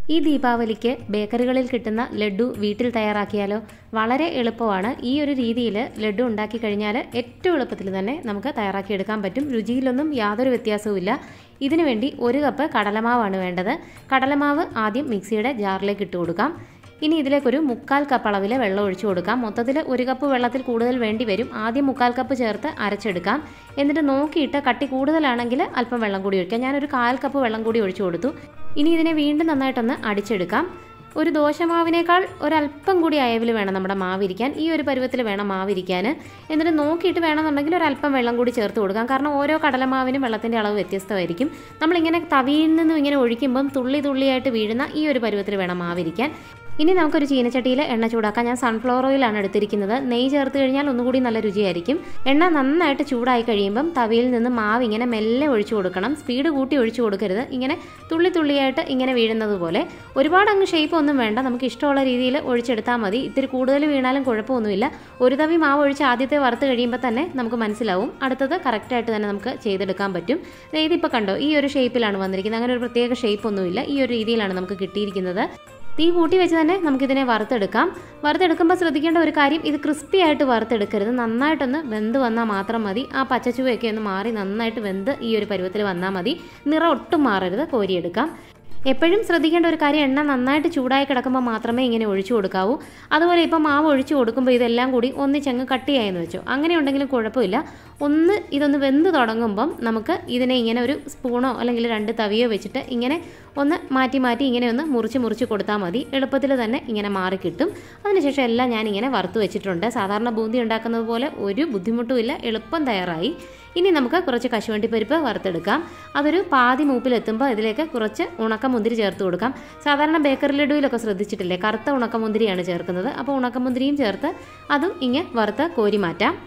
ഈ ദീപാവലിക്ക് ബേക്കറികളിൽ കിട്ടുന്ന ലഡു വീട്ടിൽ തയ്യാറാക്കിയാലോ വളരെ എളുപ്പമാണ് ഈ ഒരു രീതിയിൽ ലഡു ഉണ്ടാക്കി കഴിഞ്ഞാൽ ഏറ്റവും എളുപ്പത്തിൽ തന്നെ നമുക്ക് തയ്യാറാക്കിയെടുക്കാൻ പറ്റും രുചിയിലൊന്നും യാതൊരു വ്യത്യാസവുമില്ല ഇതിനു വേണ്ടി ഒരു കപ്പ് കടലമാവാണ് വേണ്ടത് കടലമാവ് ആദ്യം മിക്സിയുടെ ജാറിലേക്ക് ഇട്ട് കൊടുക്കാം ഇനി ഇതിലേക്കൊരു മുക്കാൽ കപ്പ് അളവിൽ വെള്ളം ഒഴിച്ചു കൊടുക്കാം മൊത്തത്തിൽ ഒരു കപ്പ് വെള്ളത്തിൽ കൂടുതൽ വേണ്ടി വരും ആദ്യം മുക്കാൽ കപ്പ് ചേർത്ത് അരച്ചെടുക്കാം എന്നിട്ട് നോക്കിയിട്ട് കട്ടി കൂടുതലാണെങ്കിൽ അല്പം വെള്ളം കൂടി ഒഴിക്കാം ഞാനൊരു കാൽ കപ്പ് വെള്ളം കൂടി ഒഴിച്ചു കൊടുത്തു ഇനി ഇതിനെ വീണ്ടും നന്നായിട്ടൊന്ന് അടിച്ചെടുക്കാം ഒരു ദോശമാവിനേക്കാൾ ഒരല്പം കൂടി അയവിൽ വേണം നമ്മുടെ മാവിരിക്കാൻ ഈ ഒരു പരുവത്തിൽ വേണം മാവിരിക്കാൻ എന്നിട്ട് നോക്കിയിട്ട് വേണമെന്നുണ്ടെങ്കിൽ ഒരല്പം വെള്ളം കൂടി ചേർത്ത് കൊടുക്കാം കാരണം ഓരോ കടലമാവിനും വെള്ളത്തിൻ്റെ അളവ് വ്യത്യസ്തമായിരിക്കും നമ്മളിങ്ങനെ തവിയിൽ നിന്നും ഇങ്ങനെ ഒഴിക്കുമ്പം തുള്ളി തുള്ളിയായിട്ട് വീഴുന്ന ഈ ഒരു പരുവത്തിൽ വേണം മാവിരിക്കാൻ ഇനി നമുക്കൊരു ചീനച്ചട്ടിയിൽ എണ്ണ ചൂടാക്കാം ഞാൻ സൺഫ്ലവർ ഓയിലാണ് എടുത്തിരിക്കുന്നത് നെയ്യ് ചേർത്ത് കഴിഞ്ഞാൽ ഒന്നുകൂടി നല്ല രുചിയായിരിക്കും എണ്ണ നന്നായിട്ട് ചൂടായി കഴിയുമ്പം തവിയിൽ നിന്ന് മാവ് ഇങ്ങനെ മെല്ലെ ഒഴിച്ചു കൊടുക്കണം സ്പീഡ് കൂട്ടി ഒഴിച്ചു കൊടുക്കരുത് ഇങ്ങനെ തുള്ളി തുള്ളിയായിട്ട് ഇങ്ങനെ വീഴുന്നത് പോലെ ഒരുപാട് അങ്ങ് ഷേപ്പ് ഒന്നും വേണ്ട നമുക്ക് ഇഷ്ടമുള്ള രീതിയിൽ ഒഴിച്ചെടുത്താൽ മതി ഇത്തിരി കൂടുതൽ വീണാലും കുഴപ്പമൊന്നുമില്ല ഒരു തവി മാവ് ഒഴിച്ച് ആദ്യത്തെ വറുത്ത് കഴിയുമ്പോൾ തന്നെ നമുക്ക് മനസ്സിലാവും അടുത്തത് കറക്റ്റായിട്ട് തന്നെ നമുക്ക് ചെയ്തെടുക്കാൻ പറ്റും ഇതിപ്പോൾ കണ്ടോ ഈ ഒരു ഷേപ്പിലാണ് വന്നിരിക്കുന്നത് അങ്ങനെ ഒരു പ്രത്യേക ഷേപ്പ് ഒന്നുമില്ല ഈ ഒരു രീതിയിലാണ് നമുക്ക് കിട്ടിയിരിക്കുന്നത് തീ കൂട്ടി വെച്ച് തന്നെ നമുക്കിതിനെ വറുത്തെടുക്കാം വറുത്തെടുക്കുമ്പോൾ ശ്രദ്ധിക്കേണ്ട ഒരു കാര്യം ഇത് ക്രിസ്പി ആയിട്ട് വറുത്തെടുക്കരുത് നന്നായിട്ടൊന്ന് വെന്ത് വന്നാൽ മാത്രം മതി ആ പച്ചച്ചുവയൊക്കെ ഒന്ന് മാറി നന്നായിട്ട് വെന്ത് ഈ ഒരു പരുവത്തിൽ വന്നാൽ മതി നിറം ഒട്ടും മാറരുത് കോരിയെടുക്കാം എപ്പോഴും ശ്രദ്ധിക്കേണ്ട ഒരു കാര്യം എണ്ണ നന്നായിട്ട് ചൂടായി കിടക്കുമ്പോൾ മാത്രമേ ഇങ്ങനെ ഒഴിച്ചു കൊടുക്കാവൂ അതുപോലെ ഇപ്പം മാവ് ഒഴിച്ചു കൊടുക്കുമ്പോൾ ഇതെല്ലാം കൂടി ഒന്നിച്ചങ്ങ് കട്ടിയായെന്ന് വെച്ചോ അങ്ങനെ ഉണ്ടെങ്കിലും കുഴപ്പമില്ല ഒന്ന് ഇതൊന്ന് വെന്ത് തുടങ്ങുമ്പം നമുക്ക് ഇതിനെ ഇങ്ങനെ ഒരു സ്പൂണോ അല്ലെങ്കിൽ രണ്ട് തവിയോ വെച്ചിട്ട് ഇങ്ങനെ ഒന്ന് മാറ്റി മാറ്റി ഇങ്ങനെ ഒന്ന് മുറിച്ച് മുറിച്ച് കൊടുത്താൽ മതി എളുപ്പത്തിൽ തന്നെ ഇങ്ങനെ മാറി കിട്ടും അതിനുശേഷം എല്ലാം ഞാൻ ഇങ്ങനെ വറുത്ത് വെച്ചിട്ടുണ്ട് സാധാരണ ബൂന്തി ഉണ്ടാക്കുന്നത് പോലെ ഒരു ബുദ്ധിമുട്ടുമില്ല എളുപ്പം തയ്യാറായി ഇനി നമുക്ക് കുറച്ച് കശുവണ്ടി പരിപ്പ് വറുത്തെടുക്കാം അതൊരു പാതി മൂപ്പിലെത്തുമ്പോൾ ഇതിലേക്ക് കുറച്ച് ഉണക്കമുന്തിരി ചേർത്ത് കൊടുക്കാം സാധാരണ ബേക്കറി ലഡുവിലൊക്കെ ശ്രദ്ധിച്ചിട്ടില്ലേ കറുത്ത ഉണക്കമുന്തിരിയാണ് ചേർക്കുന്നത് അപ്പോൾ ഉണക്കമുന്തിരിയും ചേർത്ത് അതും ഇങ്ങനെ വറുത്ത് കോരി മാറ്റാം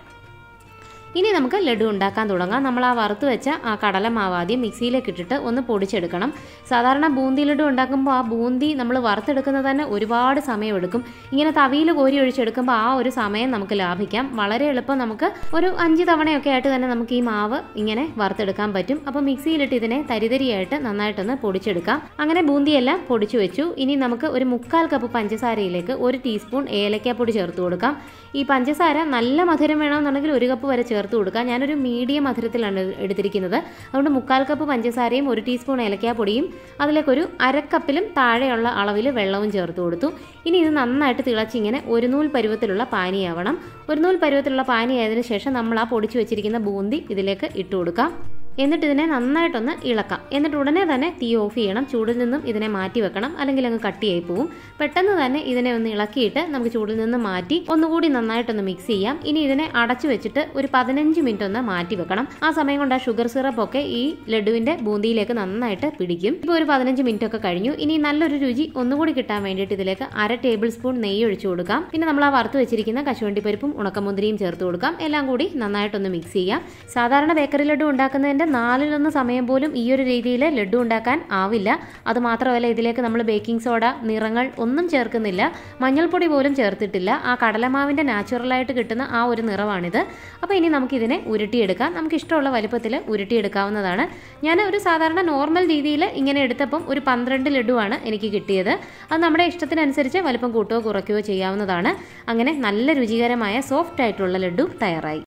ഇനി നമുക്ക് ലഡു ഉണ്ടാക്കാൻ തുടങ്ങാം നമ്മൾ ആ വറുത്ത് വെച്ച ആ കടലമാവ് ആദ്യം മിക്സിയിലേക്ക് ഇട്ടിട്ട് ഒന്ന് പൊടിച്ചെടുക്കണം സാധാരണ ബൂന്തി ലഡു ഉണ്ടാക്കുമ്പോൾ ആ ബൂന്തി നമ്മൾ വറുത്തെടുക്കുന്നത് തന്നെ ഒരുപാട് സമയമെടുക്കും ഇങ്ങനെ തവിയിൽ കോരി ഒഴിച്ചെടുക്കുമ്പോൾ ആ ഒരു സമയം നമുക്ക് ലാഭിക്കാം വളരെ എളുപ്പം നമുക്ക് ഒരു അഞ്ച് തവണയൊക്കെ ആയിട്ട് തന്നെ നമുക്ക് ഈ മാവ് ഇങ്ങനെ വറുത്തെടുക്കാൻ പറ്റും അപ്പോൾ മിക്സിയിലിട്ട് ഇതിനെ തരിതരിയായിട്ട് നന്നായിട്ടൊന്ന് പൊടിച്ചെടുക്കാം അങ്ങനെ ബൂന്തിയെല്ലാം പൊടിച്ചു വെച്ചു ഇനി നമുക്ക് ഒരു മുക്കാൽ കപ്പ് പഞ്ചസാരയിലേക്ക് ഒരു ടീസ്പൂൺ ഏലക്കാപ്പൊടി ചേർത്ത് കൊടുക്കാം ഈ പഞ്ചസാര നല്ല മധുരം വേണമെന്നുണ്ടെങ്കിൽ ഒരു കപ്പ് വരെ ചേർത്ത് കൊടുക്കാം ഞാനൊരു മീഡിയം മധുരത്തിലാണ് എടുത്തിരിക്കുന്നത് അതുകൊണ്ട് മുക്കാൽ കപ്പ് പഞ്ചസാരയും ഒരു ടീസ്പൂൺ ഏലക്കാപ്പൊടിയും അതിലേക്കൊരു അരക്കപ്പിലും താഴെയുള്ള അളവിൽ വെള്ളവും ചേർത്ത് കൊടുത്തു ഇനി ഇത് നന്നായിട്ട് തിളച്ചിങ്ങനെ ഒരു നൂൽ പരുവത്തിലുള്ള പാനിയാവണം ഒരു നൂൽ പരുവത്തിലുള്ള പാനിയായതിനു ശേഷം നമ്മൾ ആ പൊടിച്ചു വെച്ചിരിക്കുന്ന ബൂന്തി ഇതിലേക്ക് ഇട്ട് കൊടുക്കാം എന്നിട്ട് ഇതിനെ നന്നായിട്ടൊന്ന് ഇളക്കാം എന്നിട്ട് ഉടനെ തന്നെ തീ ഓഫ് ചെയ്യണം ചൂടിൽ നിന്നും ഇതിനെ മാറ്റി വെക്കണം അല്ലെങ്കിൽ അങ്ങ് കട്ടിയായി പോവും പെട്ടെന്ന് തന്നെ ഇതിനെ ഒന്ന് ഇളക്കിയിട്ട് നമുക്ക് ചൂടിൽ നിന്ന് മാറ്റി ഒന്നുകൂടി നന്നായിട്ടൊന്ന് മിക്സ് ചെയ്യാം ഇനി ഇതിനെ അടച്ചു വെച്ചിട്ട് ഒരു പതിനഞ്ച് മിനിറ്റ് ഒന്ന് മാറ്റി വെക്കണം ആ സമയം കൊണ്ട് ആ ഷുഗർ സിറപ്പ് ഒക്കെ ഈ ലഡുവിന്റെ ബൂന്തിയിലേക്ക് നന്നായിട്ട് പിടിക്കും ഇപ്പോൾ ഒരു പതിനഞ്ച് മിനിറ്റ് ഒക്കെ കഴിഞ്ഞു ഇനി നല്ലൊരു രുചി ഒന്നുകൂടി കിട്ടാൻ വേണ്ടിയിട്ട് ഇതിലേക്ക് അര ടേബിൾ സ്പൂൺ നെയ്യ് ഒഴിച്ചു കൊടുക്കാം പിന്നെ നമ്മൾ ആ വറുത്ത് വെച്ചിരിക്കുന്ന കശുവണ്ടി പരിപ്പും ഉണക്കമുന്തിരിയും ചേർത്ത് കൊടുക്കാം എല്ലാം കൂടി നന്നായിട്ടൊന്ന് മിക്സ് ചെയ്യാം സാധാരണ ബേക്കറി ലഡു ഉണ്ടാക്കുന്നതിന്റെ നാലിലൊന്ന് സമയം പോലും ഈ ഒരു രീതിയിൽ ലഡു ഉണ്ടാക്കാൻ ആവില്ല അത് മാത്രമല്ല ഇതിലേക്ക് നമ്മൾ ബേക്കിംഗ് സോഡ നിറങ്ങൾ ഒന്നും ചേർക്കുന്നില്ല മഞ്ഞൾപ്പൊടി പോലും ചേർത്തിട്ടില്ല ആ കടലമാവിൻ്റെ നാച്ചുറലായിട്ട് കിട്ടുന്ന ആ ഒരു നിറമാണിത് അപ്പോൾ ഇനി നമുക്കിതിനെ ഉരുട്ടിയെടുക്കാം നമുക്ക് ഇഷ്ടമുള്ള വലുപ്പത്തിൽ ഉരുട്ടിയെടുക്കാവുന്നതാണ് ഞാൻ ഒരു സാധാരണ നോർമൽ രീതിയിൽ ഇങ്ങനെ എടുത്തപ്പം ഒരു പന്ത്രണ്ട് ലഡുവാണ് എനിക്ക് കിട്ടിയത് അത് നമ്മുടെ ഇഷ്ടത്തിനനുസരിച്ച് വലുപ്പം കൂട്ടുകയോ കുറയ്ക്കുകയോ ചെയ്യാവുന്നതാണ് അങ്ങനെ നല്ല രുചികരമായ സോഫ്റ്റ് ആയിട്ടുള്ള ലഡു തയ്യാറായി